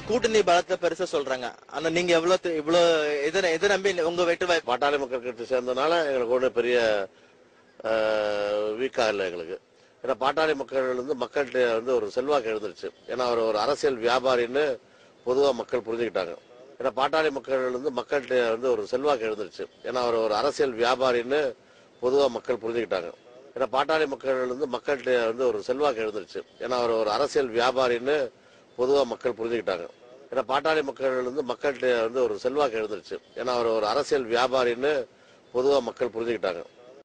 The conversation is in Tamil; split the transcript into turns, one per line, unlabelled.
கூட்டணி பலத்தை பெருசா சொல்றாங்க ஆனா நீங்க எவ்வளவு தி- இவ்வளவு எதை எதை நம்பி உங்க வெற்றி வாய்ப்பு
பாட்டாளி மக்கள் கட்சி சேர்ந்தனால எங்களுக்கு ஒன்றும் பெரிய வீக்காக இல்லை எங்களுக்கு ஏன்னா பாட்டாளி மக்கள் வந்து மக்கள்கிட்ட வந்து ஒரு செல்வாக்கு எழுந்துருச்சு ஏன்னா அவர் ஒரு அரசியல் வியாபாரின்னு பொதுவாக மக்கள் புரிஞ்சுக்கிட்டாங்க ஏன்னா பாட்டாளி மக்கள் வந்து மக்கள்கிட்ட வந்து ஒரு செல்வாக்கு எழுந்துருச்சு ஏன்னா அவர் ஒரு அரசியல் வியாபாரின்னு பொதுவாக மக்கள் புரிஞ்சுக்கிட்டாங்க ஏன்னா பாட்டாளி மக்கள் வந்து மக்கள்கிட்ட வந்து ஒரு செல்வாக்கு எழுந்துருச்சு ஏன்னா அவர் ஒரு அரசியல் வியாபாரின்னு பொதுவாக மக்கள் புரிஞ்சுக்கிட்டாங்க ஏன்னா பாட்டாளி மக்கள் வந்து மக்கள்கிட்ட வந்து ஒரு செல்வாக்கு எழுந்துருச்சு ஏன்னா அவர் ஒரு அரசியல் வியாபாரின்னு பொதுவாக மக்கள் புரிஞ்சுக்கிட்டாங்க